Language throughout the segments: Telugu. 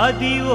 అది ఓ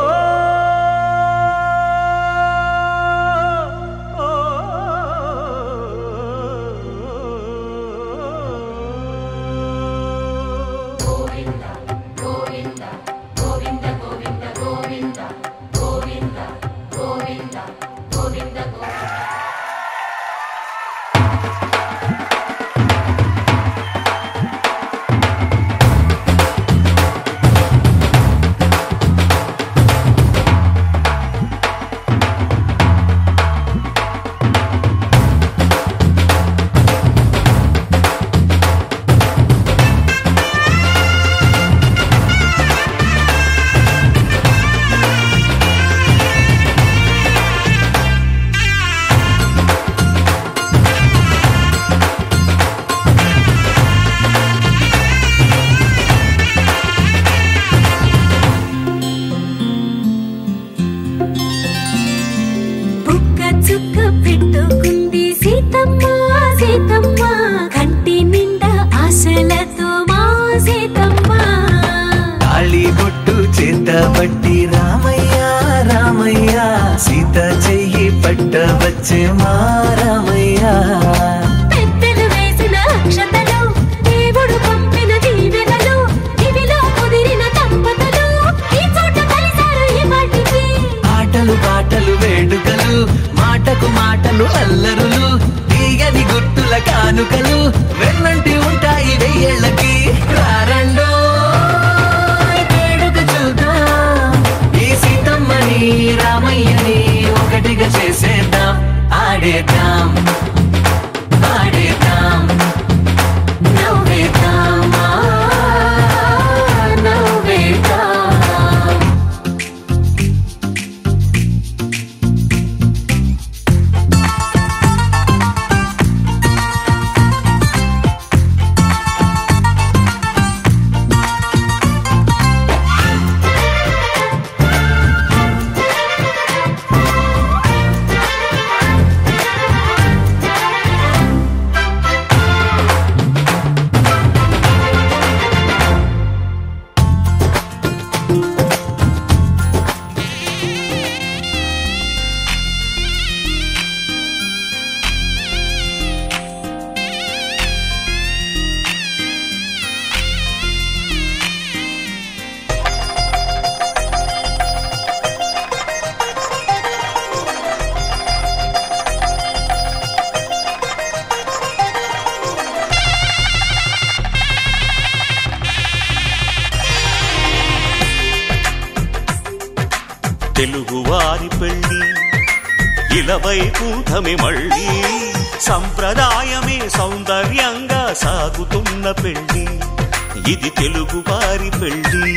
బుక్క చుక్క పెట్టుకుంది సీతమ్మ సీతమ్మ కంటి నిండా ఆశలతో మా సీతమ్మ తాళి బొట్టు చేత పట్టి రామయ్య రామయ్య సీత చెయ్యి పట్ట వచ్చే మా రామయ్య పెద్దలు వేసిన అక్షతలు దేవుడు పంపిన దీవెనలు ఇవిలో కుదిరిన దంపతులు ఈ చోట కలిసారు ఈ వాటికి ఆటలు పాటలు వేడుకలు మాటకు మాటలు అల్లరులు తీయని గుర్తుల కానుకలు వెన్నంటి ఉంటాయి వెయ్యేళ్ళకి రారండో వేడుక చూద్దాం ఈ సీతమ్మని రామయ్యని ఒకటిగా చేసేద్దాం ఆడేద్దాం ఆడేద్దాం నవ్వేద్దాం ఆ, నవ్వేద్దాం తెలుగువారి పెళ్ళి ఇలవైకుంఠమి మళ్ళీ సంప్రదాయమే సౌందర్యంగా సాగుతున్న పెళ్ళి ఇది తెలుగువారి పెళ్ళి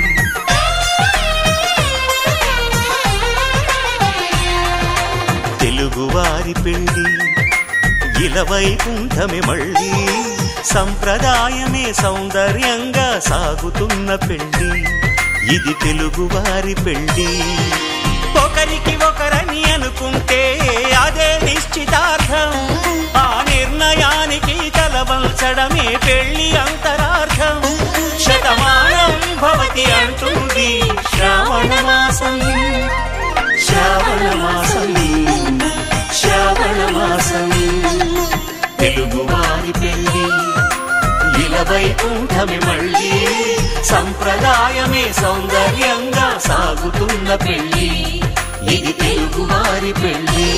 తెలుగువారి పెళ్ళి ఇలవైకుంఠమి మళ్ళీ సంప్రదాయమే సౌందర్యంగా సాగుతున్న పెళ్ళి ఇది తెలుగువారి పెళ్ళి ఒకరికి ఒకరని అనుకుంటే అదే నిశ్చితార్థం ఆ నిర్ణయానికి తలవంచడమే పెళ్లి అంతరార్థం శతమానం భవతి అంటుంది శ్రావణ మాసం శ్రావణ మాసం శ్రావణ మాసం తెలుగువారి పెళ్ళి ఇలవైకుంఠమి మళ్ళీ సంప్రదాయమే సౌందర్యంగా సాగుతున్న పెళ్ళి ఇది తెలుగువారి పెళ్ళి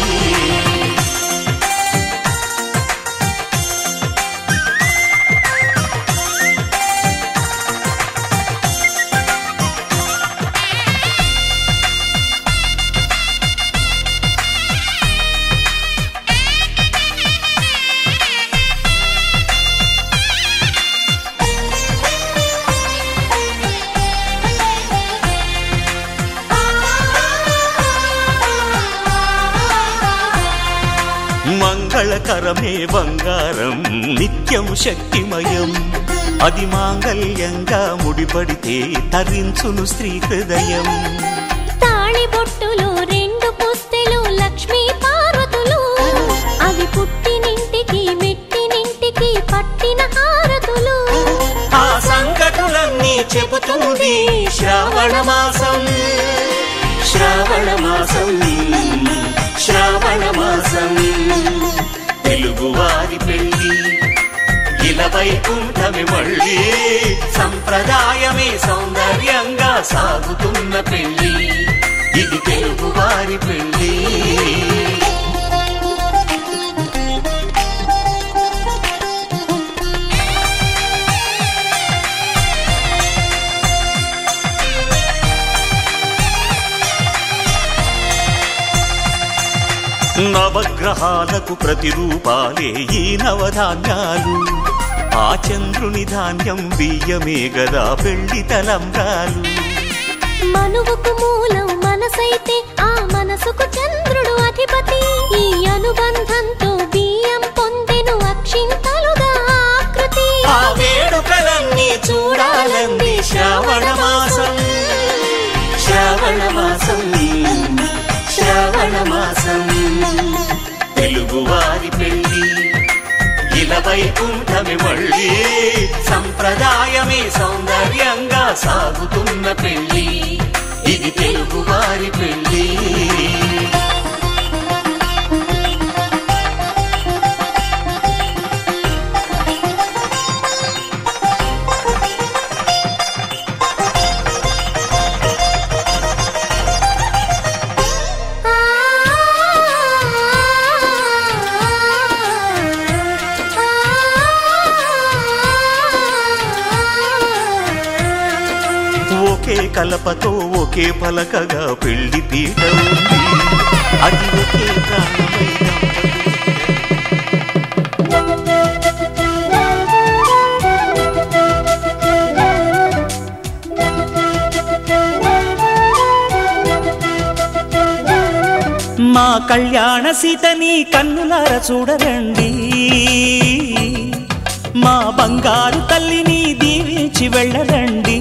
మంగళకరమే బంగారం నిత్యం శక్తిమయం అది మాంగళ్యంగా ముడిపడితే తరించును స్త్రీ హృదయం తాళి బొట్టులు రెండు పుస్తెలు లక్ష్మీ పార్వతులు అవి పుట్టినింటికి మెట్టినింటికి పట్టిన హారతులు ఆ సంగతులన్నీ చెబుతుంది శ్రావణ మాసం శ్రావణ మాసం శ్రావణ మాసం తెలుగువారి పెళ్ళి ఇలా వైకుంఠమి మళ్ళీ సంప్రదాయమే సౌందర్యంగా సాగుతున్న పెళ్ళి ఇది తెలుగువారి పెళ్ళి నవగ్రహాలకు ప్రతిరూపాలే ఈ నవధాన్యాలు ఆ చంద్రుని ధాన్యం బియ్యమే గదా పెళ్లి తలంబ్రాలు మనువుకు మూలం మనసైతే ఆ మనసుకు చంద్రుడు అధిపతి ఈ అనుబంధంతో బియ్యం పొందెను అక్షింతలుగా ఆకృతి ఆ వేడుకలన్నీ చూడాలంది శ్రావణ మాసం శ్రావణ మాసం శ్రావణ మాసం తెలుగువారి పెళ్ళి ఇలా వైకుంఠమి మళ్ళీ సంప్రదాయమే సౌందర్యంగా సాగుతున్న పెళ్ళి ఇది తెలుగువారి పెళ్ళి ఆ, ఒకే కలపతో ఒకే పలకగా పెళ్లి పీట ఉంది అది ఒకే ప్రాణమై మా కళ్యాణ సీతని కన్నులార చూడరండి మా బంగారు తల్లిని దీవించి వెళ్ళరండి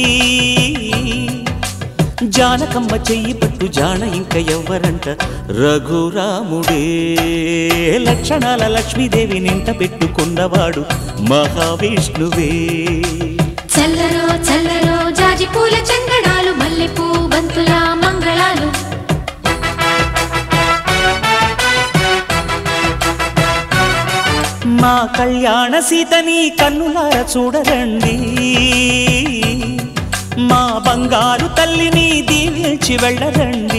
జానకమ్మ చెయ్యి పట్టు జాన ఇంక ఎవ్వరంట రఘురాముడే లక్షణాల లక్ష్మీదేవి నింట పెట్టుకున్నవాడు మహావిష్ణువే చల్లరో చల్లరో జాజి పూల చందనాలు మల్లెపూ బంతుల మంగళాలు మా కళ్యాణ సీతని కన్నులార చూడరండి మా బంగారు తల్లిని దీవించి వెళ్ళరండి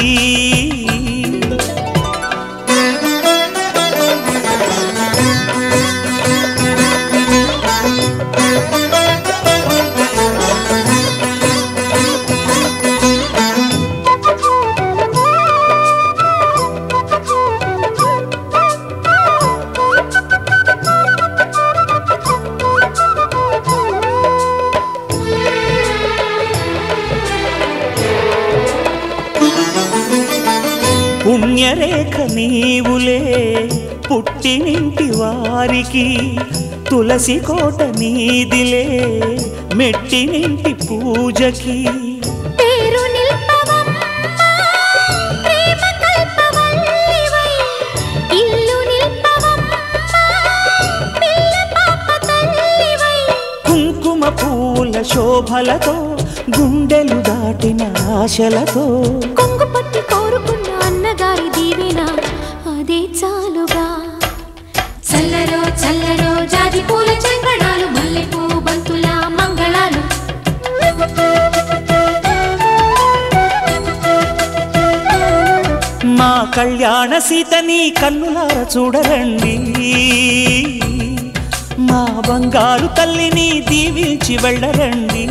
పుణ్యరేఖ నీవులే పుట్టినింటి వారికి తులసి కోట నీదిలే మెట్టినింటి పూజకి పేరు నిల్పవమ్మా, ప్రేమ కల్పవల్లివై. ఇల్లు నిల్పవమ్మా, పిల్ల పాప తల్లివై. కుంకుమ పూల శోభలతో గుండెలు దాటిన ఆశలతో కొంగు పట్టి కోరుకున్న అన్నగారి దీవెన అదే చాలుగా చల్లరో చల్లరో జాజి పూల చంగడాలు మల్లెపూ బంతుల మంగళాలు మా కళ్యాణ సీతని కన్నులార చూడరండి మా బంగారు తల్లిని దీవించి వెళ్ళరండి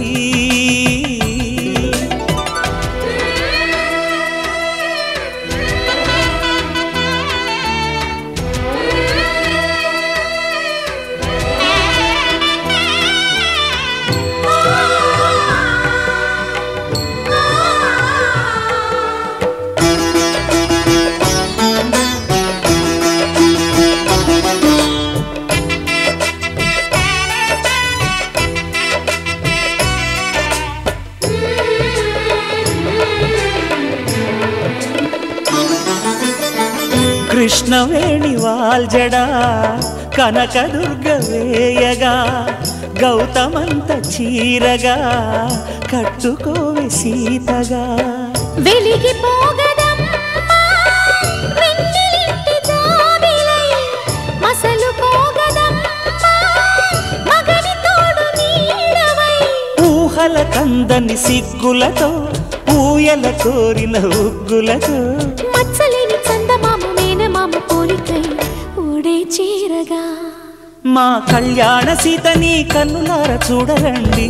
కృష్ణవేణి వాల్జడా కనకదుర్గ వేయగా గౌతమంత చీరగా కట్టుకోవే సీతగా వెలిగిపోగదమ్మా వెన్నెలింటి జాబిలై మసలుకోగదమ్మా మగని తోడు నీడవై ఊహల కందని సిగ్గులతో ఊయల కోరిన ఉగ్గులతో మచ్చలేని చందమామ మేనమామ పోలికై ఓడే చీరగా మా కళ్యాణ సీతని కన్నులార చూడరండి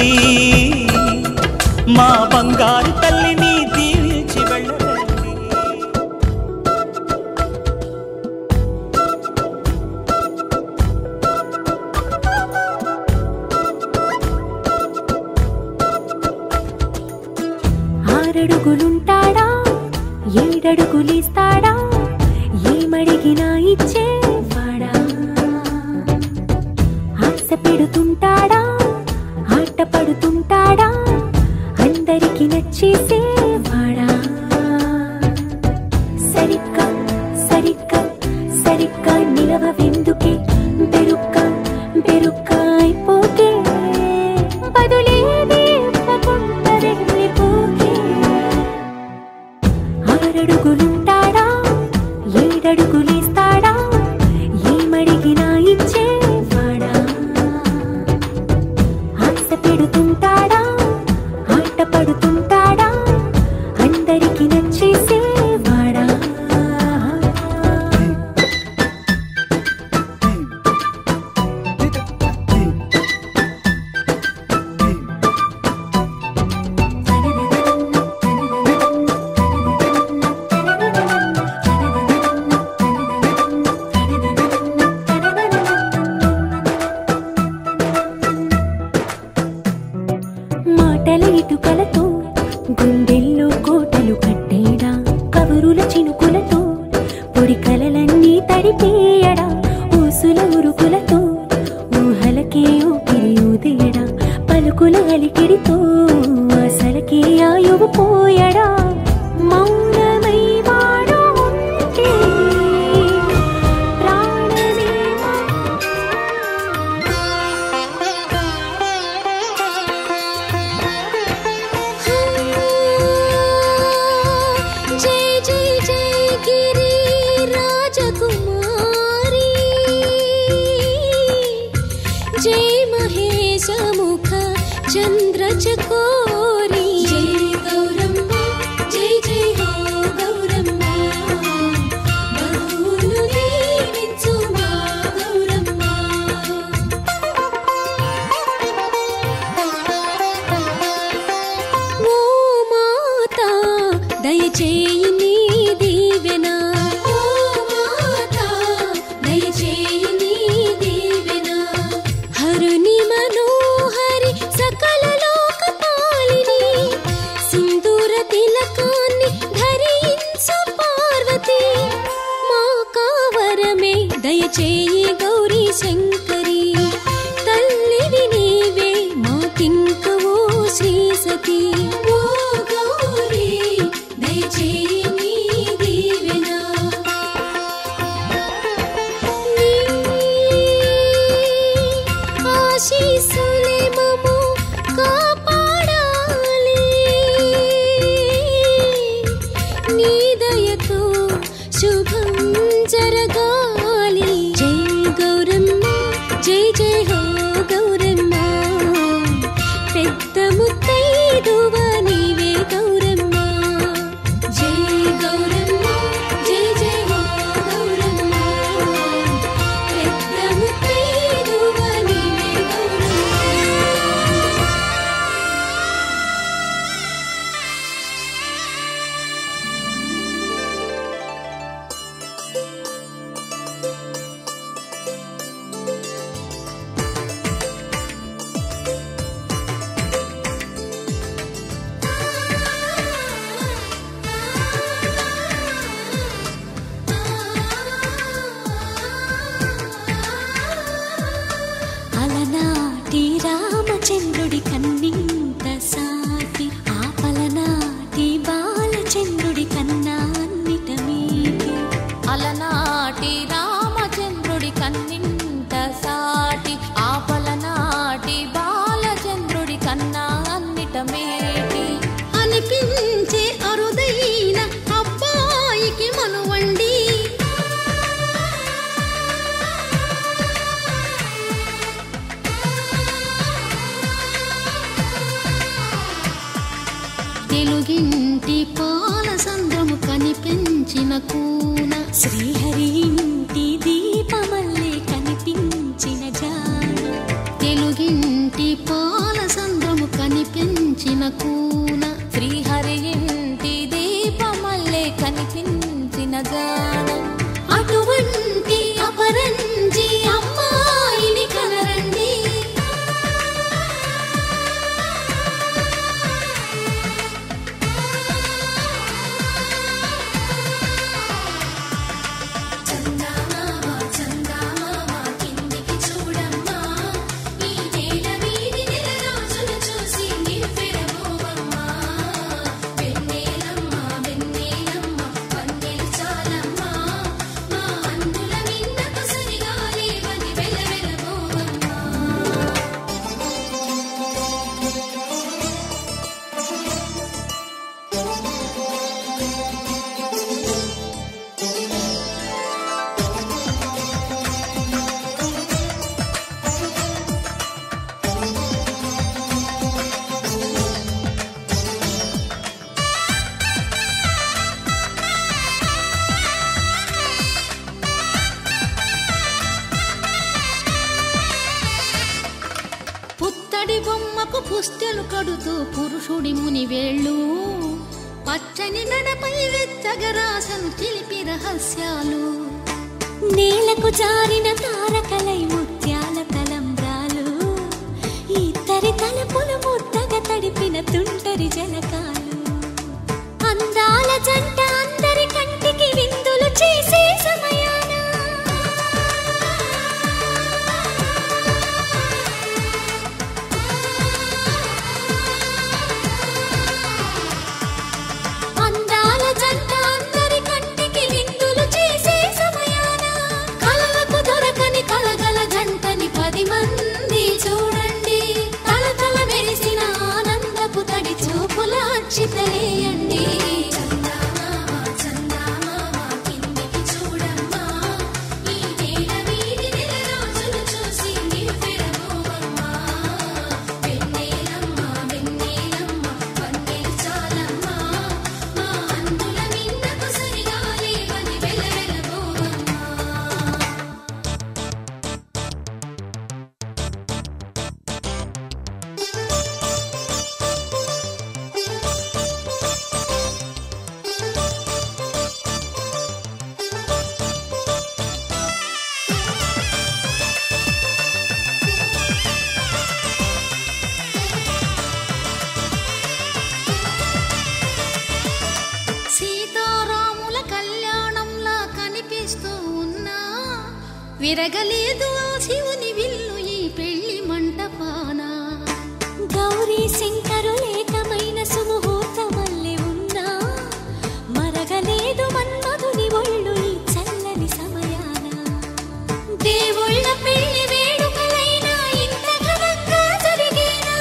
మా బంగారు తల్లిని దీవించి వెళ్ళరండి ఆరడుగులుంటాడా ఏడడుగులిస్తాడా ఏమడిగినా ఇచ్చేవాడా ఆశ పెడుతుంటాడా ఆట పడుతుంటాడా అందరికి నచ్చేసేవాడా సరిగ్గా సరిగ్గా సరిగ్గా నిలవవెందుకే బెరుక్క బెరుక్క అయిపోకే బదులేది ఇవ్వకుండా వెళ్ళిపోకే ఆరడుగులుంటాడా ఏడడుగులేస్తాడా ఏమడిగినా ఇచ్చేవాడా ఆశ పెడుతుంటాడా ఆట పడుతుంటాడా అందరికి నచ్చేసేవాడా మాటల ఇటుకలతో గుండెల్లో కోటలు కట్టేడా కబురుల చినుకులతో పొడి కలలన్నీ తడిపేయడా ఊసుల ఉరుకులతో ఊహలకే ఊపిరి ఊదేయడా పలుకుల అలికిడితో అసలకే ఆయువు పోయడా మౌనమై వాడు ఉంటే ప్రాణమే జై జై జై గిరి రాజకుమారి జై మహేశ ముఖ చంద్ర చకోరి జై గౌరమ్మ జై జై హో గౌరమ్మ బహును దీవించు మా గౌరమ్మ ఓ మాత దయచేయి నీ దీవెన ఓ మాత దయచేయి నీ దీవెన హరుని మనోహరి సకల లోకపాలిని సింధూర తిలకాన్ని ధరించు పార్వతి మా కావరమే దయచేయి గౌరీ శంకరి తల్లివి నీవే మాకింకవో శ్రీ సతీ ఓ గౌరీ దయచేయి నీ దీవెన నీ ఆశీస్సులే మము కాపాడాలి నీ దయతో శుభం జరగాలి జై గౌరమ్మ జై జై హో గౌరమ్మ పెద్ద ముత్తైదువ నీవే గౌరమ్మ జై గౌరమ్మ జై జై హో గౌరమ్మ పెద్ద ముత్తైదువ నీవే గౌరమ్మ కూన శ్రీహరి ఇంటి దీపమల్లే కనిపించిన జాడ తెలుగింటి పాల సంద్రము కనిపించిన కూన శ్రీహరి ఇంటి దీపమల్లే కనిపించిన జాడ అటువంటి అపరంజి అమ్మాయిని కనరండి చందమామ చందమామ కిందికి చూడమ్మా ఈ నేల మీది నెల రోజులు చూసి నివ్వెరబోవమ్మా వెన్నెలమ్మ వెన్నెలమ్మ వన్నెలు చాలమ్మా మా అందుల మిన్నకు సరిగా లేవని వెలవెలబోవమ్మా పుత్తడి బొమ్మకు పుస్తెలు కడుతూ పురుషుడి ముని వేళ్ళు పచ్చని నడపై వెచ్చగరాసను చిలిపి రహస్యాలు నేలకు జారిన తారకలై ముత్యాల తలంబ్రాలు ఇద్దరి తలపులు ముద్దగా తడిపిన తుంటరి జలకాలు అందాల జంట అందరి కంటికి విందులు చేసే సమయాన అందాల జంట అందరి కంటికి విందులు చేసే సమయాన కలలకు దొరకని కలగల జంటని పది మంది చూడండి తల తల మెరిసిన ఆనందపు తడి చూపుల అచ్చితలేయండి చందమామ చందమామ కిందికి చూడమ్మా ఈ నేల మీది నెల రోజులు చూసి నివ్వెరబోవమ్మా వెన్నెలమ్మ వెన్నెలమ్మ వన్నెలు చాలమ్మా మా అందుల మిన్నకు సరిగా లేవని వెలవెలబోవమ్మా సీతారాముల కళ్యాణంలా కనిపిస్తూ ఉన్నా విరగలేదు ఆ శివుని విల్లు ఈ పెళ్లి మంటపాన గౌరీ శంకరు లేకమైన సుముహూర్తమల్లె ఉన్నా మరగలేదు మన్మధుని ఒళ్ళు ఈ చల్లని సమయాన దేవుళ్ళ పెళ్లి వేడుకలైనా ఇంత ఘనంగా జరిగేనా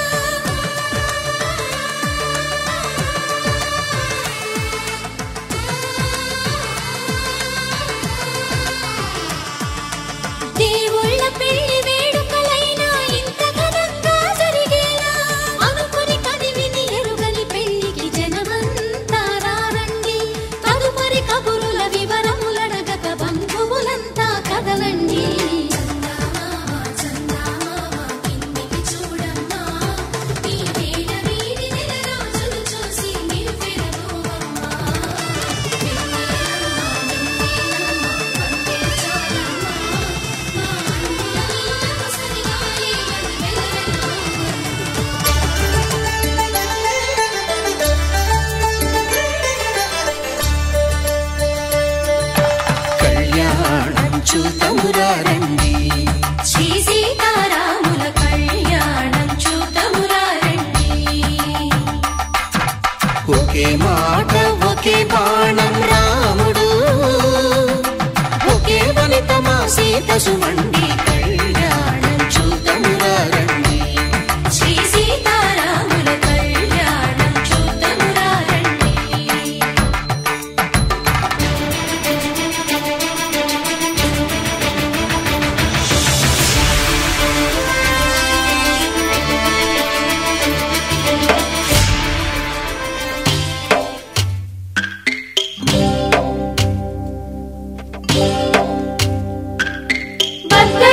దేవుళ్ళ పెళ్లి వేడుకలైనా ఇంత ఘనంగా జరిగేలా అనుకుని కదివిని ఎరుగని పెళ్లికి జనమంతా రారండి తదుపరి కబురుల వివరములడగక బంధువులంతా కదలండి చందమామ చందమామ కిందికి చూడమ్మా ఈ వేళ వీడి నెల రోజులు చూసి నివ్వెరబోవమ్మా కళ్యాణం చూతమురారండి శ్రీ సీతారాముల కళ్యాణం చూతమురారండి ఒకే మాట ఒకే బాణం రాముడు ఒకే వనిత మా సీత సుమండి కళ్యాణం చూతమురారండి శ్రీ సీతారాముల కళ్యాణం చూతమురారండి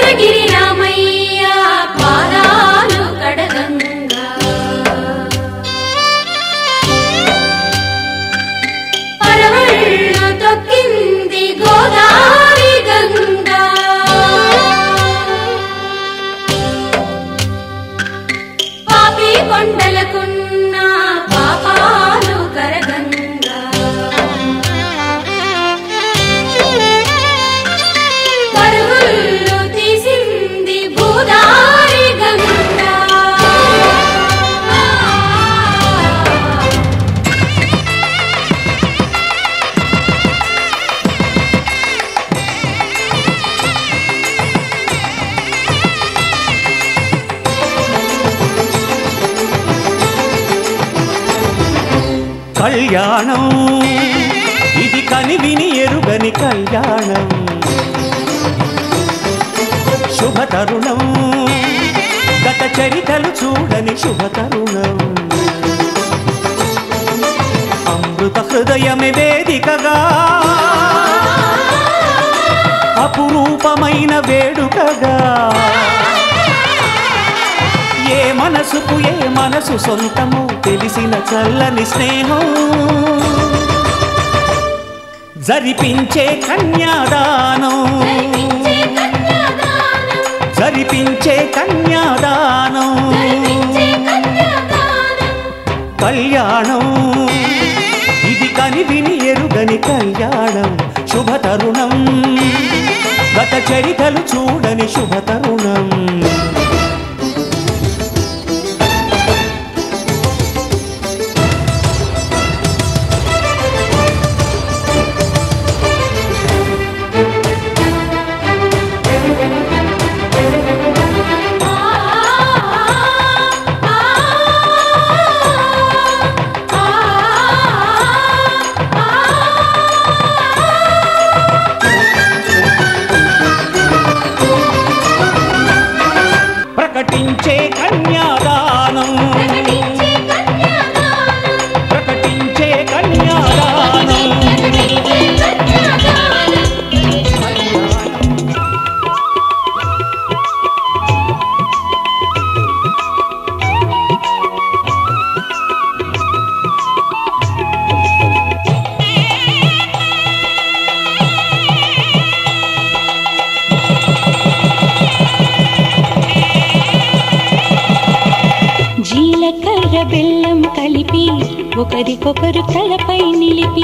కనకగిరి రామయ్య పాదాలు కడగంగా పరవళ్ళు తొక్కింది గోదావరి గంగా పాపి కొండలకున్న పాపాలు కరగంగా పరుగుళ్ళు తీసింది భూదారి గంగా కళ్యాణం ఇది కని విని ఎరుగని కళ్యాణం శుభ తరుణం గత చరితలు చూడని శుభ తరుణం అమృత హృదయమే వేదికగా అపురూపమైన వేడుకగా ఏ మనసుకు ఏ మనసు సొంతమో తెలిసిన చల్లని స్నేహం జరిపించే కన్యాదానం జరిపించే కన్యాదానం కళ్యాణం ఇది కని విని ఎరుగని కళ్యాణం శుభ తరుణం గత చరితలు చూడని శుభ తరుణం ప్రకటించే కన్యాదానం ప్రకటించే కన్యాదానం జీలకర్ర బెల్లం కలిపి ఒకరికొకరు తలపై నిలిపి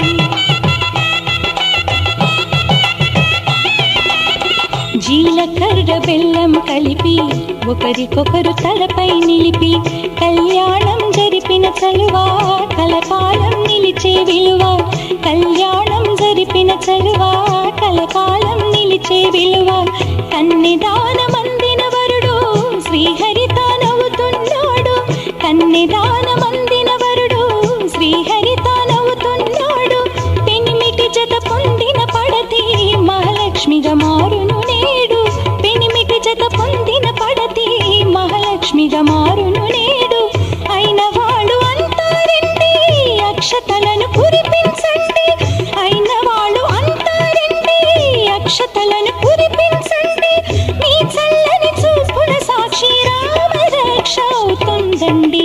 జీలకర్ర బెల్లం కలిపి ఒకరికొకరు తలపై నిలిపి కళ్యాణం జరిపిన చలువా కలకాలం నిలిచే విలువ కళ్యాణం జరిపిన చలువా కలకాలం నిలిచే విలువ కన్నిదానమందిన వరుడు శ్రీహరిత నవ్వుతున్నాడు కన్నిదానమందిన వరుడు శ్రీహరిత నవ్వుతున్నాడు పెనిమిటి జత పొందిన పడతి మహాలక్ష్మిగా మారును నేడు పెనిమిటి జత పొందిన పడతి మహాలక్ష్మిగా మారును నేడు అయిన వాళ్ళు అంతా రండి అక్షతలను కురిపించండి అయిన వాళ్ళు అంతా రండి అక్షతలను కురిపించండి మీ చల్లని చూపుల సాక్షి రామ రక్ష అవుతుందండి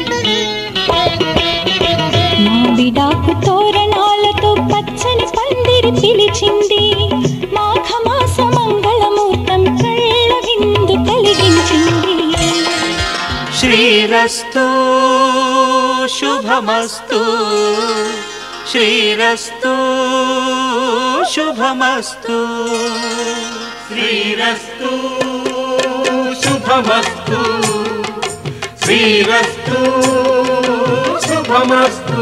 మామిడాకు తోరణాలతో పచ్చని పందిరి పిలిచింది మాఘమాస మంగళమూర్తం కళ్ళ విందు కలిగించింది శ్రీరస్తు శుభమస్తు శ్రీరస్తు శుభమస్తు శ్రీరస్తు శుభమస్తు శ్రీరస్తు శుభమస్తు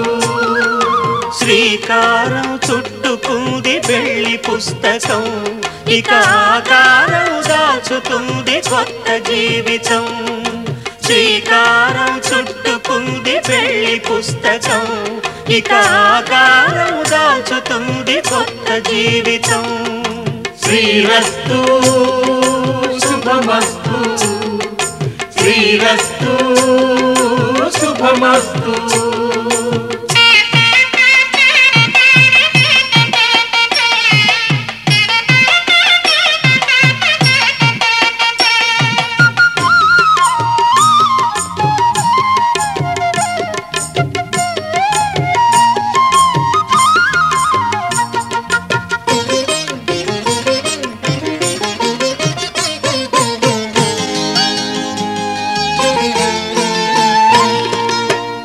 శ్రీకారం చుట్టుకుంది వెళ్ళి పుస్తకం ఇక ఆకారం దాచుతుంది కొత్త జీవితం శ్రీకారం చుట్టుకుంది వెళ్ళి పుస్తకం ఇక ఆకారం దాచుతుంది కొత్త జీవితం శ్రీరస్తు శుభమస్తు శ్రీరస్తు శుభమస్తు ఆ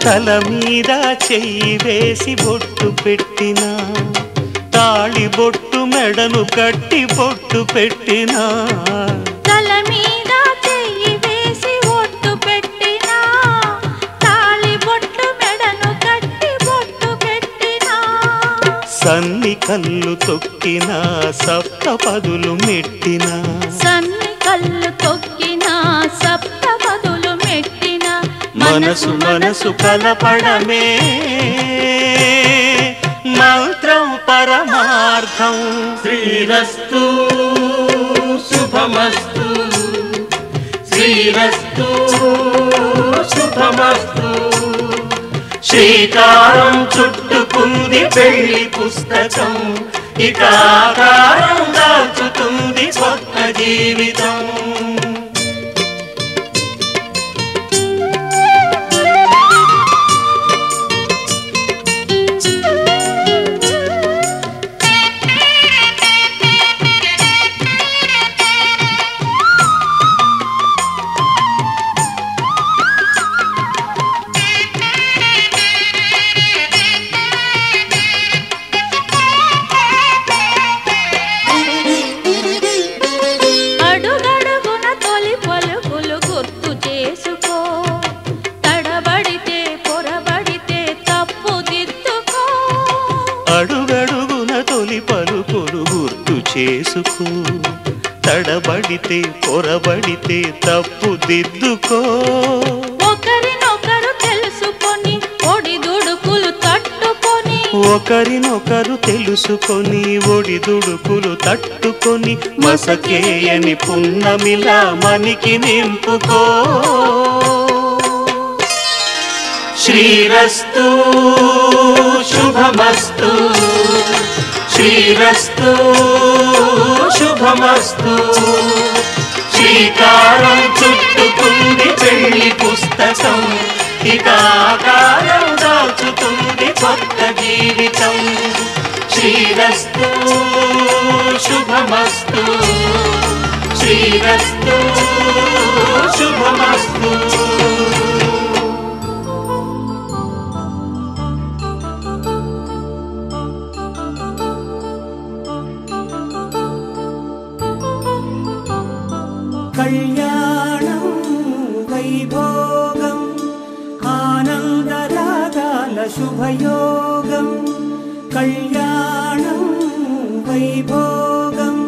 తల మీద చెయ్యి వేసి బొట్టు పెట్టినా తాళి బొట్టు మెడను కట్టి బొట్టు పెట్టినా తల మీద చెయ్యి వేసి ఒట్టు పెట్టినా తాళి బొట్టు మెడను కట్టి బొట్టు పెట్టినా సన్ని కళ్ళు తొక్కినా సప్త పదులు మెట్టినా సన్ని కళ్ళు తొక్కినా సప్త పదులు మెట్టినా మనసు మనసు కలపడమే మంత్రం పరమార్థం శ్రీరస్తు శుభమస్తు శ్రీరస్తు శుభమస్తు శ్రీకారం చుట్టుకుంది పెళ్లి పుస్తకం ఇక ఆకారం దాచుతుంది కొత్త జీవితం అడుగడుగున తొలి పలుకులు గుర్తు చేసుకో తడబడితే పొరబడితే తప్పు దిద్దుకో అడుగడుగున తొలి పలుకులు గుర్తు చేసుకో తడబడితే పొరబడితే తప్పు దిద్దుకో ఒకరినొకరు తెలుసుకొని ఒడిదుడుకులు తట్టుకొని ఒకరినొకరు తెలుసుకొని ఒడిదుడుకులు తట్టుకొని మసకేయని పున్నమిలా మనికి నింపుకో శ్రీరస్తు శుభమస్తు శ్రీరస్తు శుభమస్తు శ్రీకారం చుట్టుకుంది పెళ్లి పుస్తకం ఇక ఆకారం దాచుతుంది కొత్త జీవితం శ్రీరస్తు శుభమస్తు శ్రీరస్తు శుభమస్తు కళ్యాణం వైభోగం ఆనందరాగాల శుభయోగం కళ్యాణం వైభోగం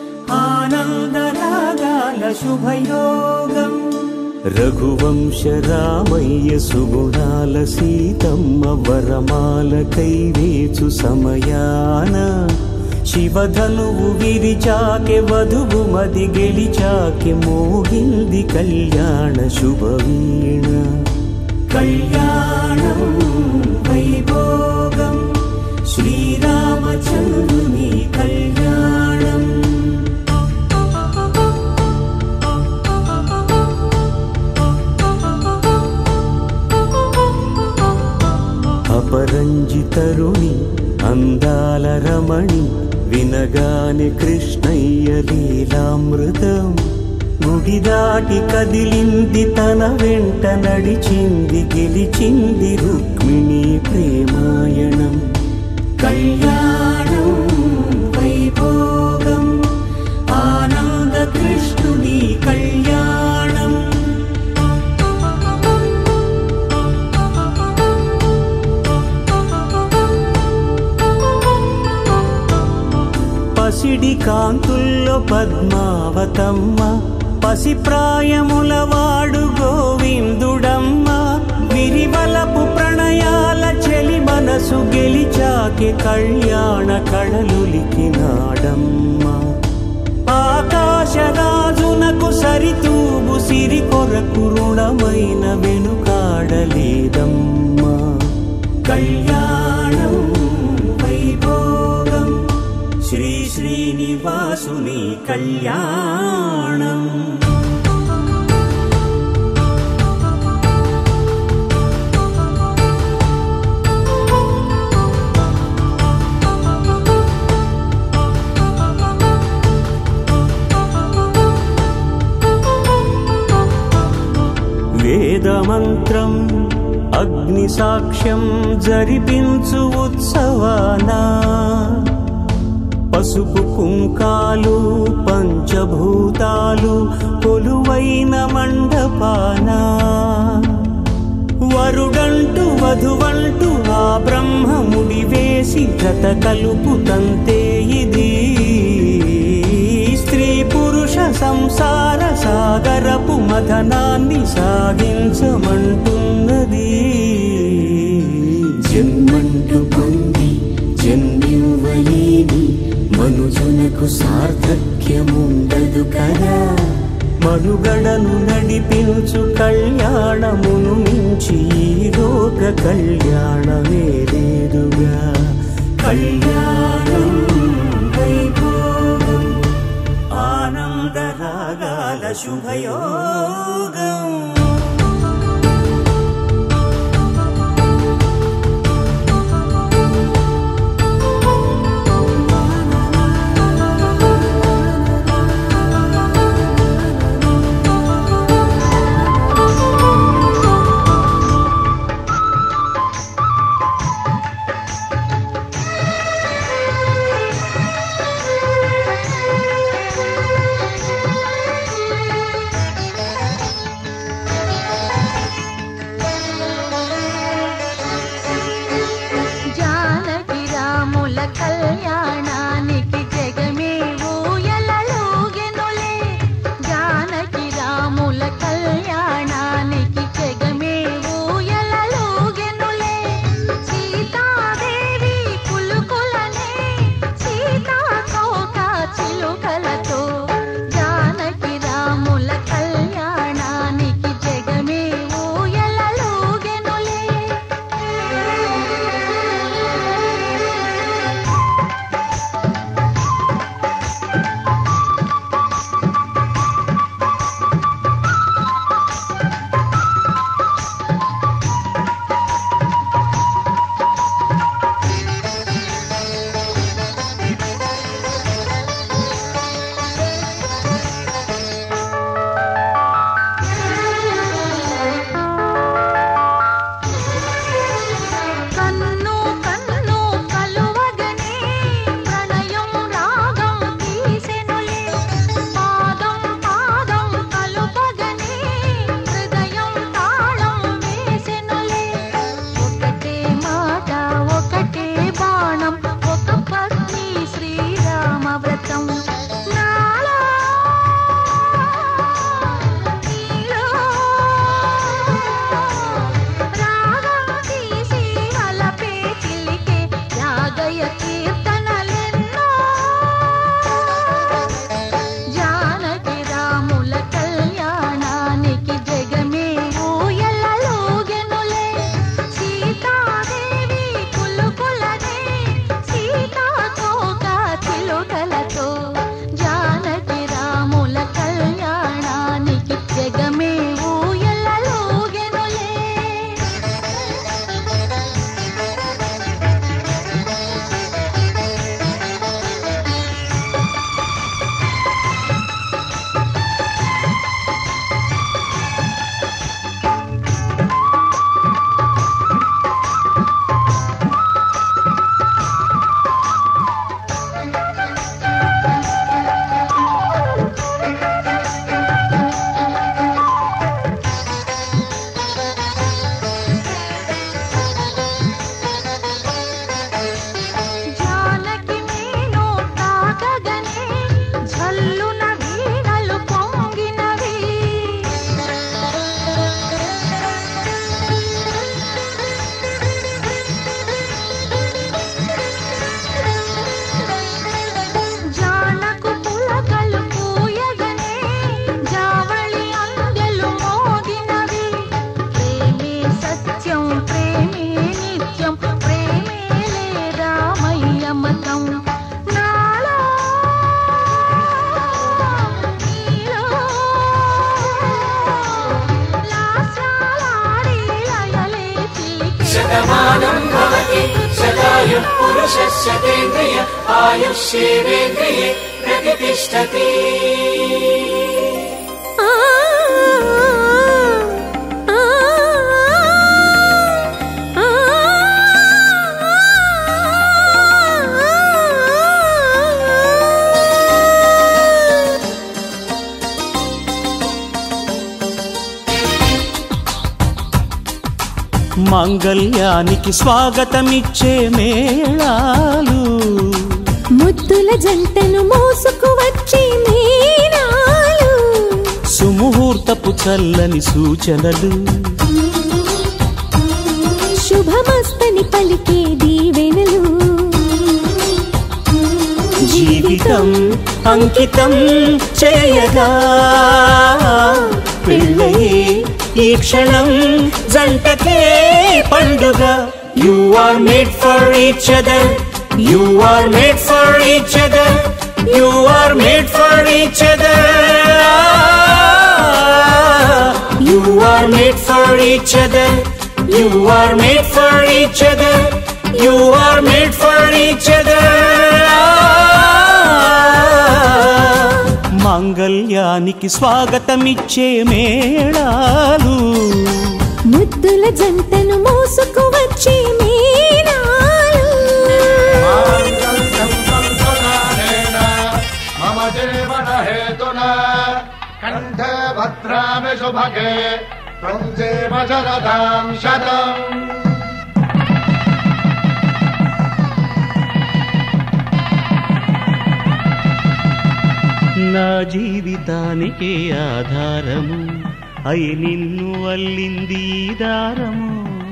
ఆనందరాగాల శుభయోగం రఘువంశ రామయ్య సుగుణాల సీతమ్మ వరమాల కైవేచు సమయాన శివధనువు విరిచాకె వధువు మది గెలిచాకె మోగింది కళ్యాణ శుభవీణ కళ్యాణం వైభోగం శ్రీరామచంద్రుని కళ్యాణం అపరంజి తరుణి అందాల రమణి వినగానే కృష్ణయ్య లీలామృతం గుడి దాటి కదిలింది తన వెంట నడిచింది గెలిచింది రుక్మిణి ప్రేమాయణం కళ్యాణం వైభోగం ఆనంద కృష్ణుని కళ్యాణం పసిడి కాంతుల్లో పద్మావతమ్మ పసి ప్రాయముల వాడు గోవిందుడమ్మ విరివలపు ప్రణయాల చెలి మనసు గెలిచాకే కళ్యాణ కళలులికినాడమ్మ ఆకాశరాజునకు సరితూబు సిరి కొరకు రుణమైన వెనుకాడలేదమ్మా కళ్యాణం వైభోగం శ్రీ శ్రీనివాసుని కళ్యాణం వేదమంత్రం అగ్ని సాక్ష్యం జరిపించు ఉత్సవానా పసుపు కుంకాలు పంచభూతాలు కొలువైన మండపానా వరుడంటూ వధువంటూ ఆ బ్రహ్మముడి వేసి గత కలుపు తంతే ఇది స్త్రీ పురుష సంసార సాగరపు మథనాన్ని సాగించమంటున్నది జన్మంటూ పొంది జన్మివ్వలేని మనుజునకు సార్థక్యముండదు కదా మనుగడను నడిపించు కళ్యాణమును మించి ఈ లోక కళ్యాణమే లేదుగా కళ్యాణం వైభోగం ఆనందరాగాల శుభయోగం జానకి రాముల కళ్యాణానికి జగమే ఊయలలుగెనులే జానకి రాముల కళ్యాణానికి జగమే ఊయలలుగెనులే సీతాదేవి కులుకులనే సీతాకోక చిలుకలతో జానకి రాముల కళ్యాణానికి జగమే ఊయలలుగెనులే కన్ను కన్ను కలువగనే ప్రణయం రాగం తీసెనులే పాదం పాదం కలుపగనే హృదయం తాళం వేసెనులే ఒకటే మాట ఒకటే బాణం ఒక పత్ని శ్రీరామ వ్రతం నాలో నీలో రాగం తీసి వలపే చిలికే యాగయ కీర్తనలెన్నో జానకి రాముల కళ్యాణానికి జగమే ఊయలలోగెనులే సీతాదేవి కులుకులనే సీతాకోక చిలుకలతో జానకి రాముల కళ్యాణానికి జగమే ఊయలలోగెనులే జానకి నేను తాకగనే జల్లున వీణలు పొంగినవి జానకు పులకలు పూయగనే జావళి అందెలు మోగినవి ప్రేమే సత్యం ప్రేమే నిత్యం ప్రేమే రామయ్య మతం నాలో నీలో లాస్యాలాడి లయలే చిలికే శతమానం భవతి శతాయు పురుషస్యతేంద్రియ ఆయుష్యేవేంద్రియే ప్రతిష్టతి ఆ మాంగళ్యానికి స్వాగతమిచ్చే మేళాలు ముద్దుల జంటను మోసుకు వచ్చే మీనాలు సుముహూర్తపు చల్లని సూచనలు శుభమస్తని పలికే దీవెనలు జీవితం అంకితం చేయగా పెళ్ళయే ఈ క్షణం జంటకే పండుగ you are made for each other you are made for each other you are made for each other you are made for each other you are made for each other you are made for each other మాంగళ్యానికి స్వాగతమిచ్చే మేళాలు ముద్దుల జంటను మోసుకు వచ్చే మీనాలు మమ జీవన హేతున కంఠే భద్రామి శుభగే త్వం జీవ శరదాం శతం నా జీవితానికి ఆధారము అయి నిన్ను అల్లింది ఈ దారము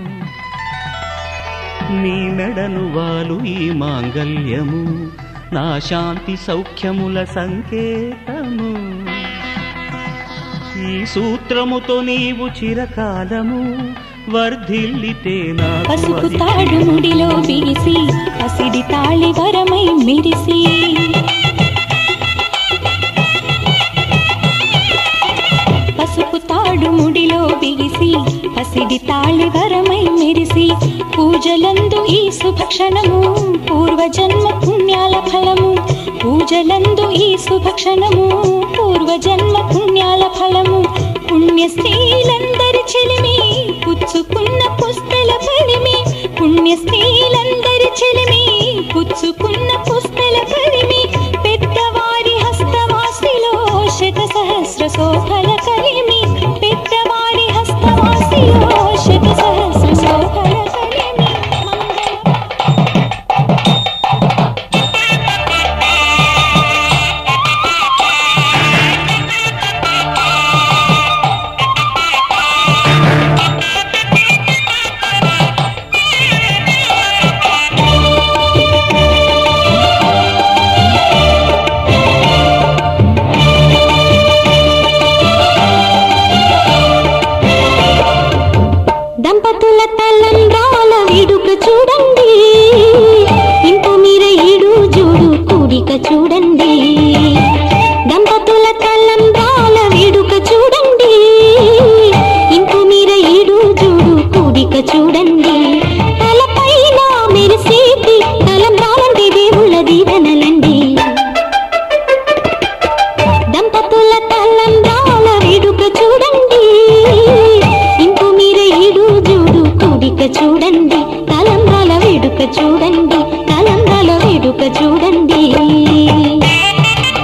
నీ మెడను వాలు ఈ మాంగల్యము నా శాంతి సౌఖ్యముల సంకేతము ఈ సూత్రముతో నీవు చిరకాలము వర్ధిల్లితే నాకు పసుపు అది తాడు ముడిలో బిగిసి పసిడి తాళి వరమై మిరిసి పసుపు తాడు ముడిలో బిగిసి పసిడి తాళి వరమై మెరిసి పూజలందు ఈ శుభక్షణము పూర్వజన్మ పుణ్యాల ఫలము పూజలందు ఈ శుభక్షణము పూర్వజన్మ పుణ్యాల ఫలము పుణ్య స్త్రీలందరి చెలిమి పుచ్చుకున్న పుస్తల పరిమి పుణ్య స్త్రీలందరి చెలిమి పుచ్చుకున్న పుస్తల పరిమి పెద్దవారి హస్తవాసిలో శత సహస్ర శోభల కలిమి పెద్దవారి హస్తవాసిలో శత సహస్ర శోభల కలిమి మంగళ దంపతుల తలంబ్రాల వేడుక చూడండి ఇంత మీర ఈడు జోడు కూడిక చూడండి దంపతుల తలంబ్రాల వేడుక చూడండి ఇంత మీర ఈడు జోడు కూడిక చూడండి తలపైన మెరిసేటి తలంబ్రాలంటి దేవుళ్ళ దీవెనలండి దంపతుల తలంబ్రాల వేడుక చూడండి ఇంకో మీర ఈడు జోడు కూడిక చూడండి తలంబ్రాల వేడుక చూడండి తలంబ్రాల వేడుక చూడండి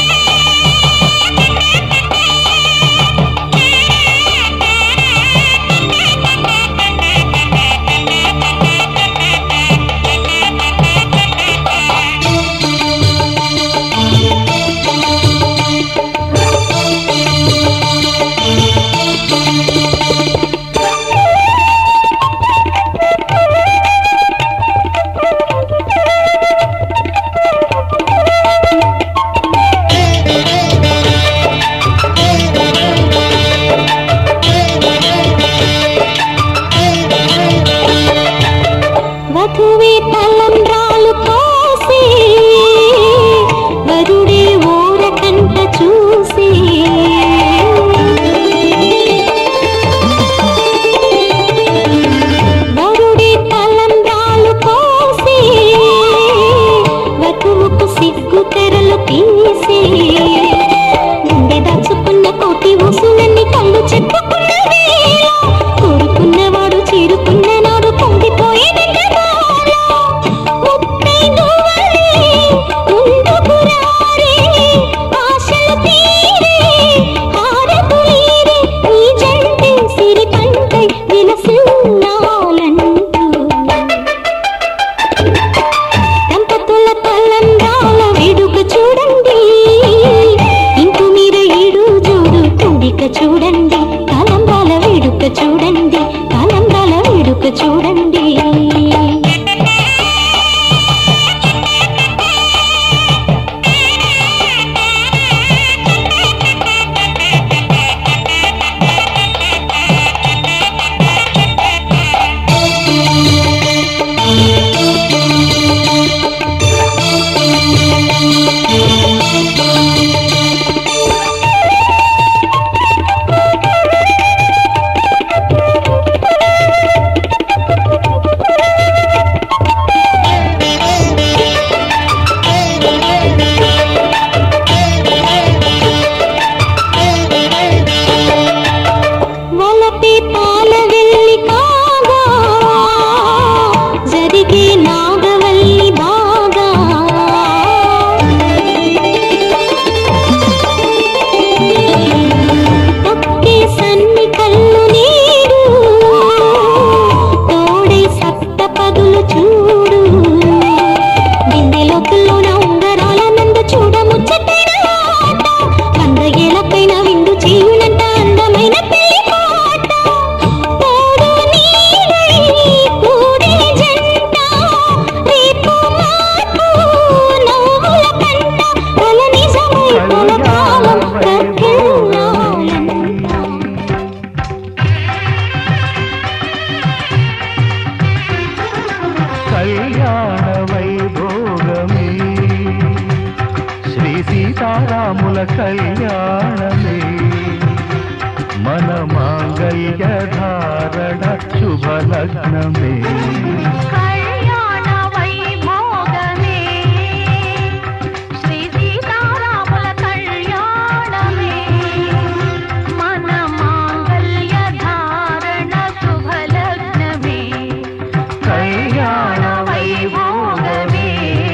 సీతారాముల కళ్యాణమే మన మాంగళ్య ధారణ శుభలగ్నమే కళ్యాణ వైభోగమే శ్రీ సీతారాముల కళ్యాణమే మన మాంగళ్య ధారణ శుభలగ్నమే కళ్యాణ వైభోగమే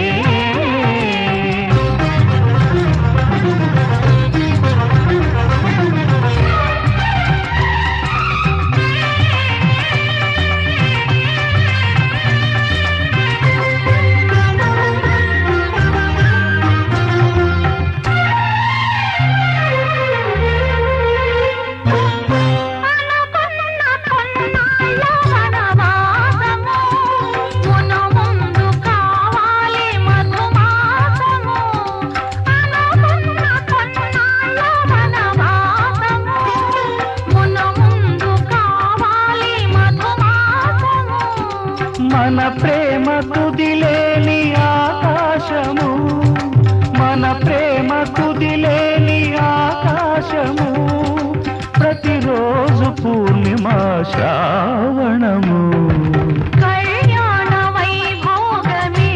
అనుకున్న కొన్నాళ్ళ వనవాసము మును ముందు కావాలి మధుమాసము అనుకున్న కొన్నాళ్ళ వనవాసము మును ముందు కావాలి మధుమాసము మన ప్రేమ తుదిలేని ఆకాశము మన ప్రేమ తుదిలేని ఆకాశము ప్రతిరోజు పూర్ణిమ శ్రావణము కళ్యాణ వైభోగమే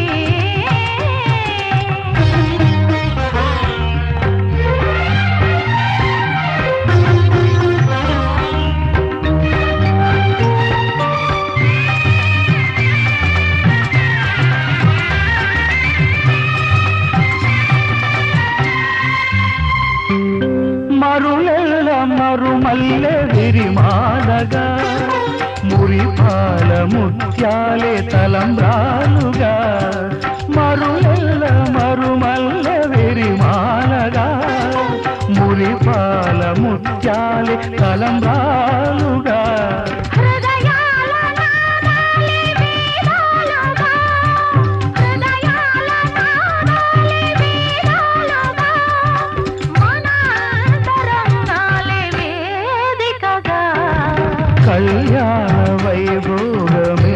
మరులెల్ల మరుమల్లె విరిమాలగా మురిపాల ముత్యాలే తలంబ్రాలుగా మరులెల్ల మరుమల్లె విరిమాలగా మురిపాల ముత్యాలే తలంబ్రాలుగా హృదయాల నాదాలే వేదాలుగా హృదయాల నాదాలే వేదాలుగా మన అంతరంగాలే వేదికగా కళ్యాణ వైభోగమే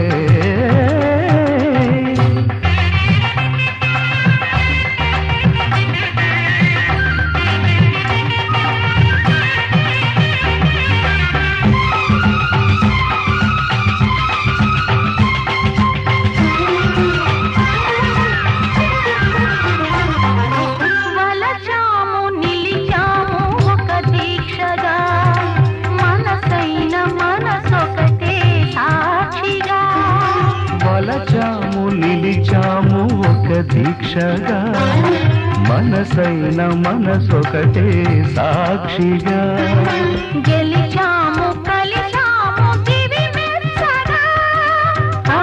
వలచాము నిలిచాము ఒక దీక్షగా మనసైన మనసొకటే సాక్షిగా వలచాము నిలిచాము ఒక దీక్షగా మనసైన మనసొకటే సాక్షిగా గెలిచాము కలిచాము దివి మెచ్చగా ఆ,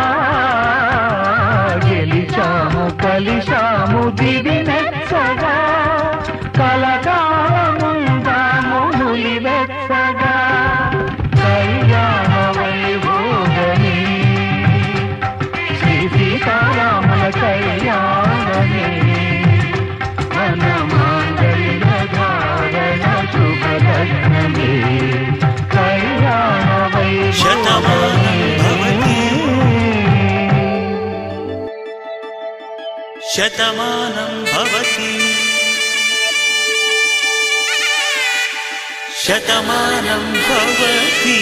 గెలిచాము కలిశాము దివి మెచ్చగా కలకాలముందాము నులి వెచ్చగా కళ్యాణ వైభోగమే శ్రీ సీతారాముల కళ్యాణమే మన మాంగళ్య ధారణ శుభలగ్నమే కళ్యాణ శతమానం భవతి శతమానం భవతి శతమానం భవతి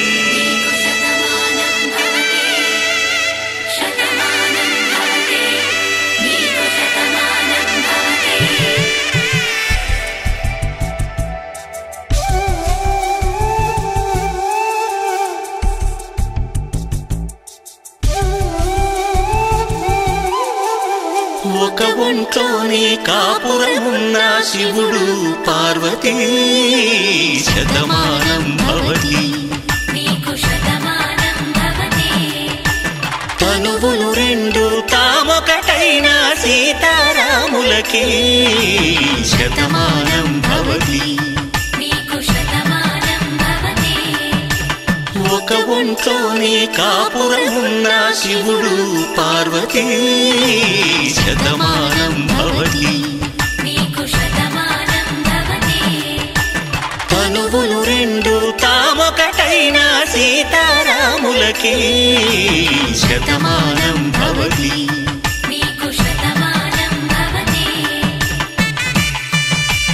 ఒక ఒంట్లోనే కాపురమున్న శివుడు పార్వతీ శతమానం భవతి తనువులు రెండు తామొకటైన సీతారాములకి శతమానం భవతి ఒక ఒంట్లోనే కాపురమున్న శివుడు పార్వతీ శతమానం భవతి తనువులు రెండు తామొకటైన సీతారాములకి శతమానం భవతి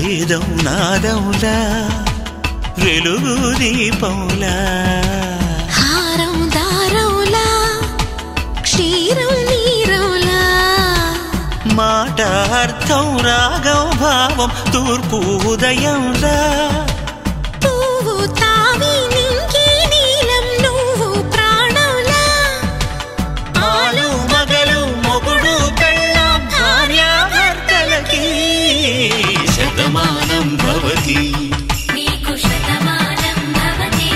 వేదం నాదంలా వెలుగు దీపంలా హారం దారంలా క్షీరం నీరంలా మాట అర్థం రాగం భావం తూర్పు ఉదయంలా పువ్వు తావి నింగి నీలం నువ్వు ప్రాణంలా ఆలు మగలు మొగుడు పెళ్ళాం భార్యాభర్తలకి శతమానం భవతి నీకు శతమానం భవతి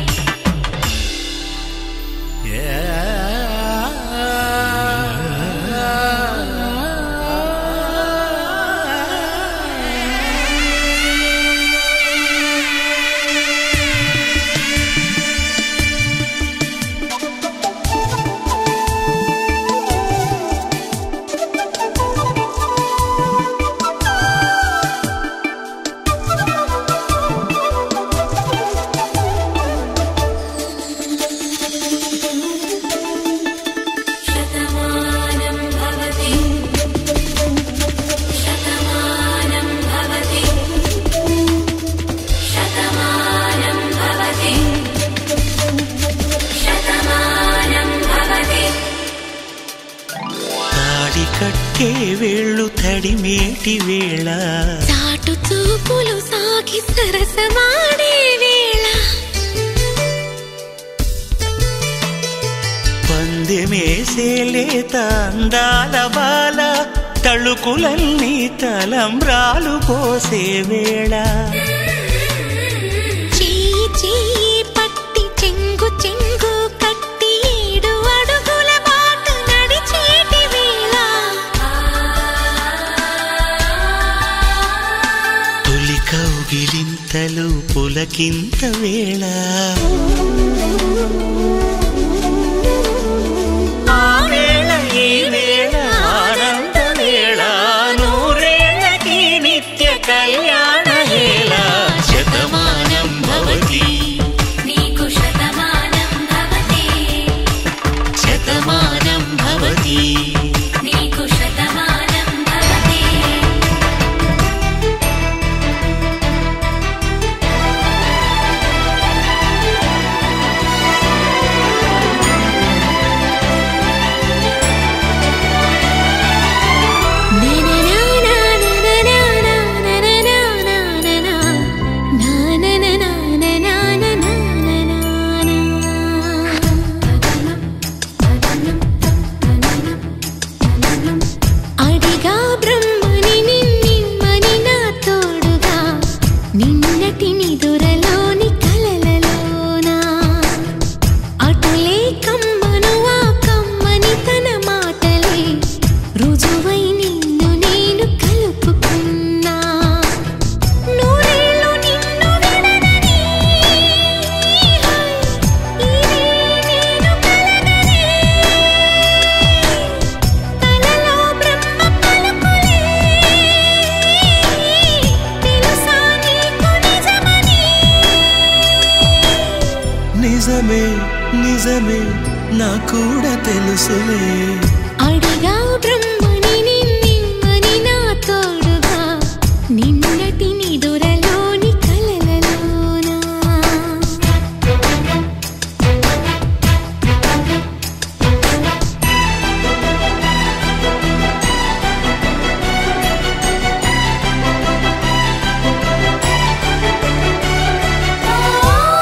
శతమానం భవతి శతమానం భవతి శతమానం భవతి శతమానం భవతి తాడి కట్టే వేళ్ళు తడిమేటి వేళ చాటు చూపులు సాగి సరసమాడే వేళ పందెమేసేలేత అందాల బాల తళుకులన్నీ తలంబ్రాలు పోసే వేళ చెయ్యి చెయ్యి పట్టి చెంగు చెంగు కట్టి ఏడు అడుగుల బాటు నడిచేటి వేళ తొలి కౌగిలింతలు పులకింత వేళ ఆ వేళ ఈ వేళ ఆనంద వేళ నూరేళ్ళకి నిత్య కళ్యాణ వేళ శతమానం భవతి నీకు శతమానం భవతి శతమానం భవతి నీకు శతమానం భవతి అడిగా బ్రహ్మని నిన్నిమ్మని నా తోడుగా నిన్నటి నిదురలోని కలలలోనా అటులే కమ్మను ఆ కమ్మని తన మాటలే రుజువై నిన్ను నేను కలుపుకున్నా నూరేళ్ళు నిన్ను విడనని ఇదే నేను కలగనే తలలో బ్రహ్మ పలుకులే తెలుసా నీకు నిజమని నిజమే నిజమే నా కూడా తెలుసులే అడిగా బ్రహ్మని నిన్నిమ్మని నా తోడుగా నిన్నటి నిదురలోని కలలలోనా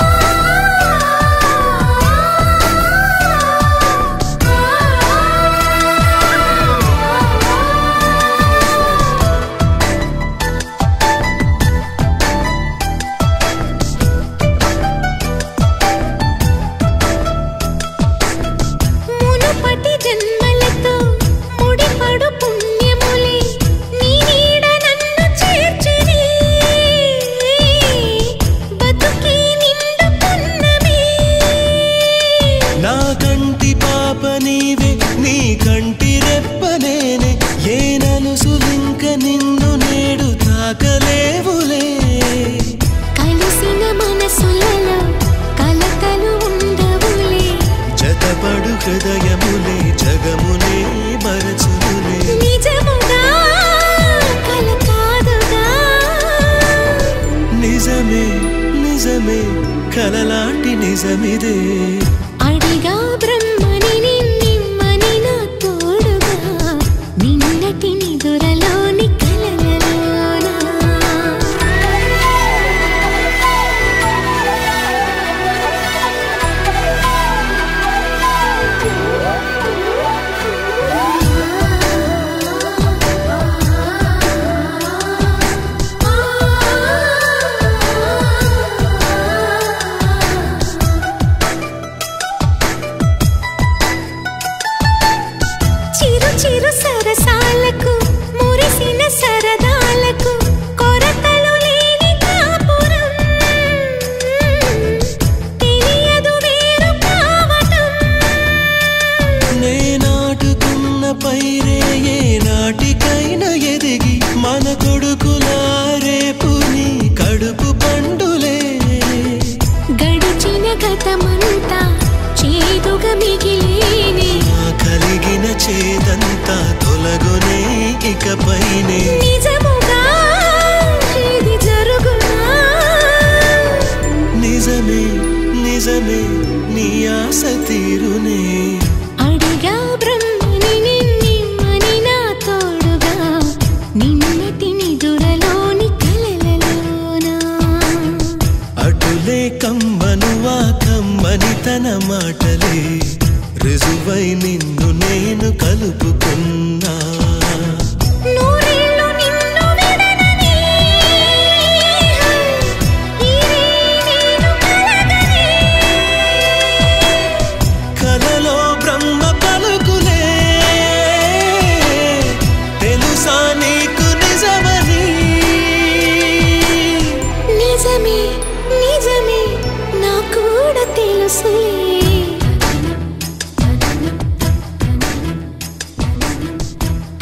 ఆ నిజమే కలలాంటి నిజమిదే అడిగా బ్రహ్మని నిన్నిమ్మని నా తోడుగా నిన్నటి నిదురలోని కలలలోనా చిరు చిరు సరసాలకు మురిసిన సరదాలకు కొరతలు లేని కాపురం తెలియదు వేరు కావటం నే నాటుకున్న పైరే ఏ నాటికైనా ఎదిగి మన కొడుకులా రేపు నీ కడుపు పండులే గడిచిన గతమంతా చేదుగా మిగిలేనే నా కలిగిన చేదంతా తొలగునే ఇకపైనే నిజముగా ఇది జరుగునా నిజమే నిజమే నీ ఆశ తీరునే అడిగా బ్రహ్మని నిన్నిమ్మని నా తోడుగా నిన్నటి నిదురలోని కలలలోనా అటులే కమ్మను ఆ కమ్మని తన మాటలే రుజువై నిన్ను నేను కలుపుకున్నా నూరేళ్ళు నిన్ను విడనని ఇదే నేను కలగని కలలో బ్రహ్మ పలుకులే తెలుసా నీకు నిజమని నిజమే నిజమే నా కూడా తెలుసులే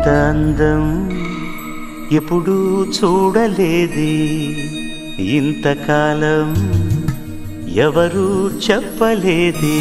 ఇంత అందం ఎప్పుడూ చూడలేదే ఇంతకాలం ఎవరూ చెప్పలేదే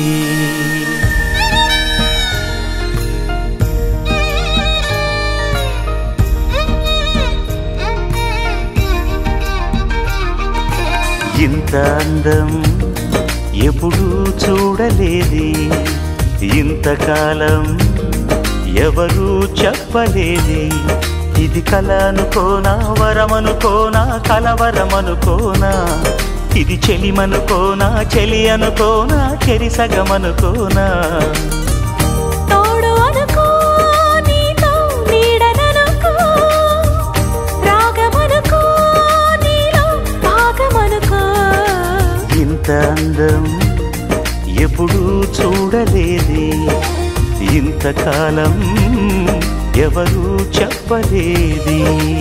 ఇంత అందం ఎప్పుడూ చూడలేదే ఇంతకాలం ఎవరూ చెప్పలేదే ఇది కల అనుకోనా వరమనుకోనా కలవరమనుకోనా ఇది చెలిమనుకోనా చెలి అనుకోనా చెరిసగమనుకోనా తోడు అనుకో నీతో నీడననుకో రాగమనుకో నీలో భాగమనుకో ఇంత అందం ఎప్పుడూ చూడలేదే ఇంతకాలం ఎవరూ చెప్పలేదే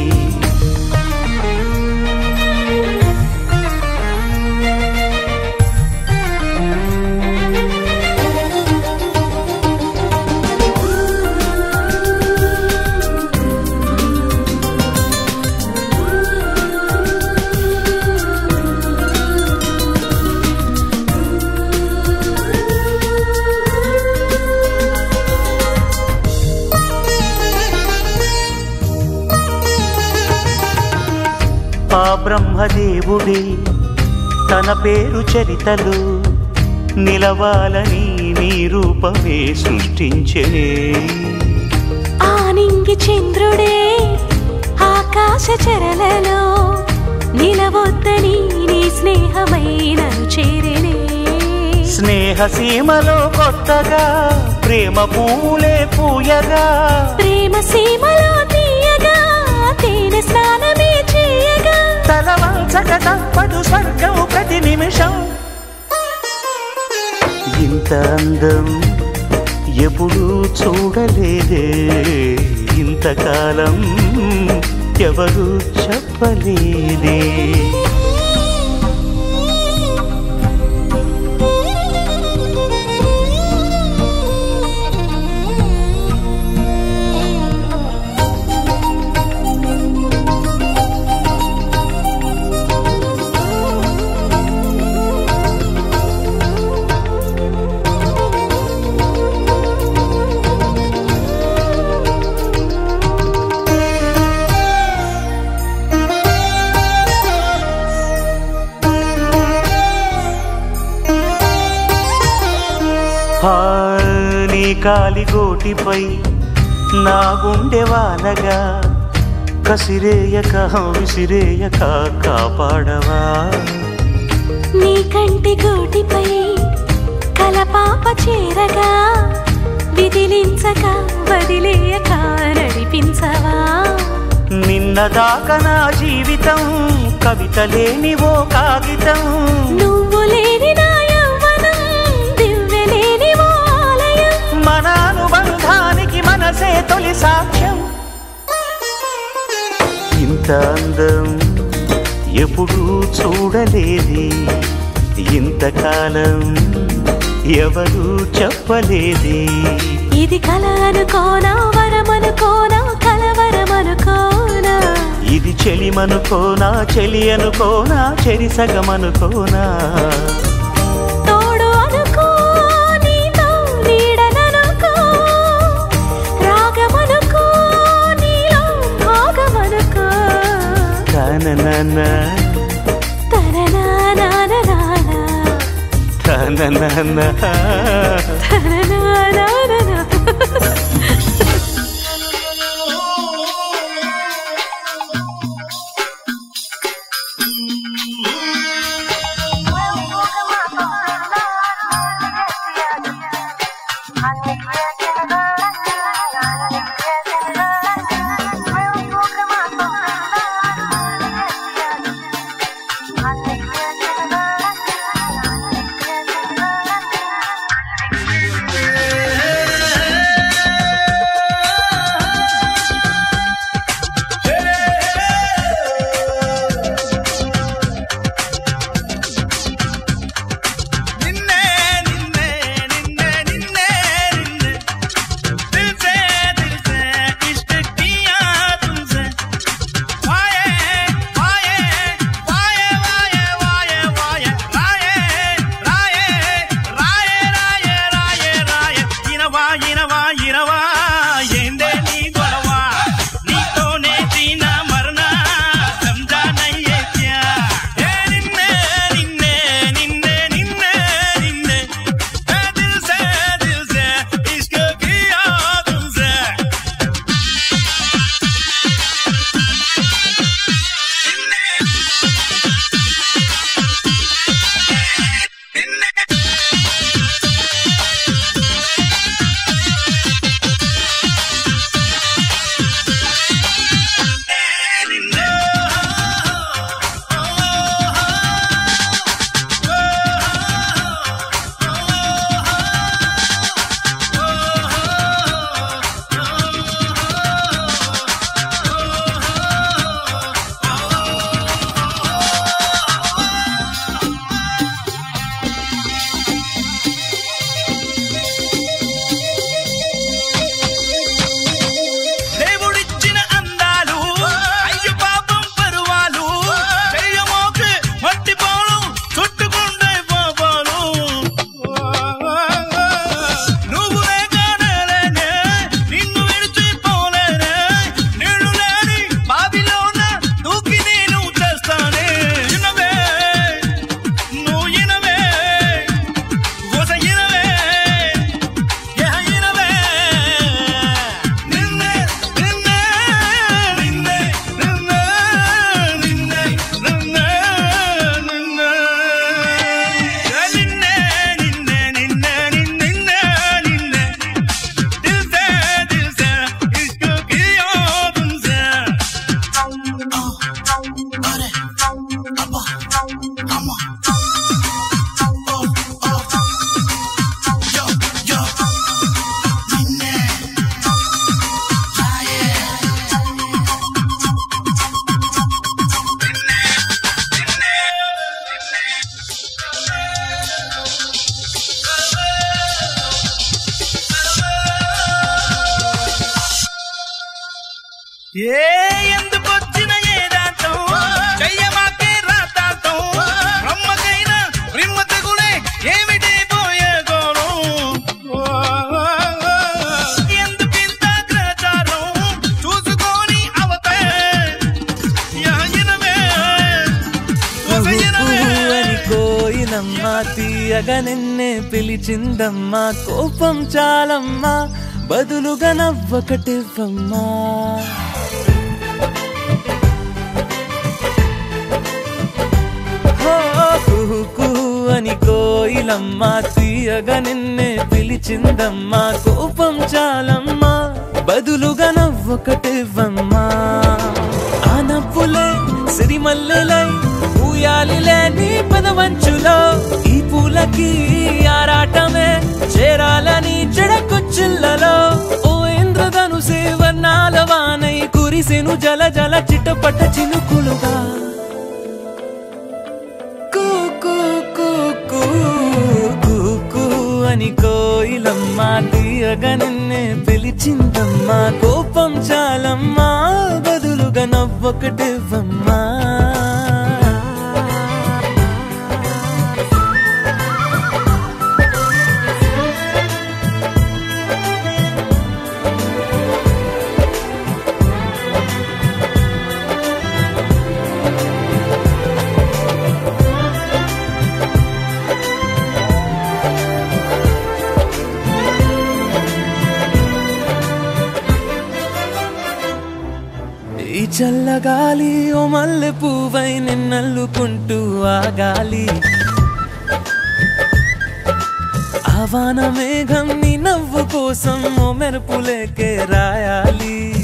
ఆ బ్రహ్మదేవుడే తన పేరు చరితలు నిలవాలని నీ రూపమే సృష్టించనే ఆ నింగి చంద్రుడే ఆకాశ చరలలో నిలవొద్దని నీ స్నేహమైనను చేరినే స్నేహ సీమలో కొత్తగా ప్రేమ పూలే పూయగా ప్రేమ సీమలో తీయగా తేనె స్నానమే చేయగా తలవంచక తప్పదు స్వర్గం ప్రతి నిమిషం ఇంత అందం ఎప్పుడూ చూడలేదే ఇంతకాలం ఎవరు చెప్పలేదే ఆ, నీ కాలిగోటిపై నా గుండె వానగా కసిరేయక విసిరేయక కాపాడవా నీ కంటి గోటిపై కలపాప చేరగా విదిలించక వదిలేయక నడిపించవా నిన్నదాకా నా జీవితం కవిత లేని ఓ కాగితం నువ్వు లేని నా యవ్వనం దివ్య లేని ఓ ఆలయం మన అనుబంధానికి మనసే తొలి సాక్ష్యం ఇంత అందం ఎప్పుడూ చూడలేదే ఇంతకాలం ఎవరు చెప్పలేదే ఇది కల అనుకోనా వరమనుకోనా కలవరమనుకోనా ఇది చెలిమనుకోనా చెలి అనుకోనా చెరిసగమనుకోనా తోడు అనుకో నీతో నీడననుకో రాగమనుకో నీలో భాగమనుకో తననన తననానానానా, తననన తననానానానా. నిన్నే నిన్నే నిన్నే నిన్నే నిన్నే ఇనవా ఇనవా ఇనవా ఏందే నీ గొడవ నీతోనే తీన మరణ రంజానయ్యేత్యా ఏ నిన్నే నిన్నే నిన్నే నిన్నే నిన్నే ఏ దిల్ సే దిల్ సే ఇష్క్ కియా తుమ్సే దేవుడిచ్చిన అందాలు అయ్యో పాపం పరువాలు చెయ్యమోకు మట్టి పోలు చుట్టుకుండే పాపాలు నువ్వు లేకనేలేనే నిన్ను విడిచిపోలేనే నీళ్లు లేని బావిలోన దూకి నేను చేస్తానే ఇనవే నువ్వు ఇనవే ఒస ఇనవే యహ ఇనవే నిన్నే నిన్నే నిన్నే నిన్నే నిన్నే నిన్నే నిన్నే నిన్నే నిన్నే నిన్నే నిన్నే నిన్నే దిల్ సే దిల్ సే ఇష్క్ కియా తుమ్సే అరే అబ్బా అమ్మా yo yo నిన్నే ఏ ఎందుకొచ్చిన ఏదాటం చెయ్యమాకే రాతాటం బ్రహ్మకైనా బ్రహ్మ తెగులే ఏమిటి పోయే గోరం ఎందుకింత గ్రచారం చూసుకొని అవతే యహనవే అని కోయిలమ్మ తీయగా నిన్నే పిలిచిందమ్మా కోపం చాలమ్మా బదులుగా నవ్వకటివ్వమ్మా హో, కుహు కుహు అని కోయిలమ్మ తీయగా నిన్నే పిలిచిందమ్మా కోపం చాలమ్మా బదులుగా నవ్వకటివ్వమ్మా ఆ నవ్వులే సిరిమల్లెలై ఊయాలిలే నీ పదవంచులో ఈ పూలకి ఆరాటమే చేరాలని చెడకొచ్చిల్లలో ఓ ఇంద్రధనుసే వర్ణాల వానై కురిసెను జల జల చిటపట చినుకులుగా కూ కూ కూ కూ కూ కూ అని కోయిలమ్మ తీయగా నిన్నే పిలిచిందమ్మా కోపం చాలమ్మా బదులుగా నవ్వొకటివ్వమ్మా ఈ చల్లగాలి ఓ మల్లె పువ్వై నిన్నల్లుకుంటూ ఆగాలి ఆవాన మేఘం నీ నవ్వు కోసం ఓ మెరుపులేకే రాయాలి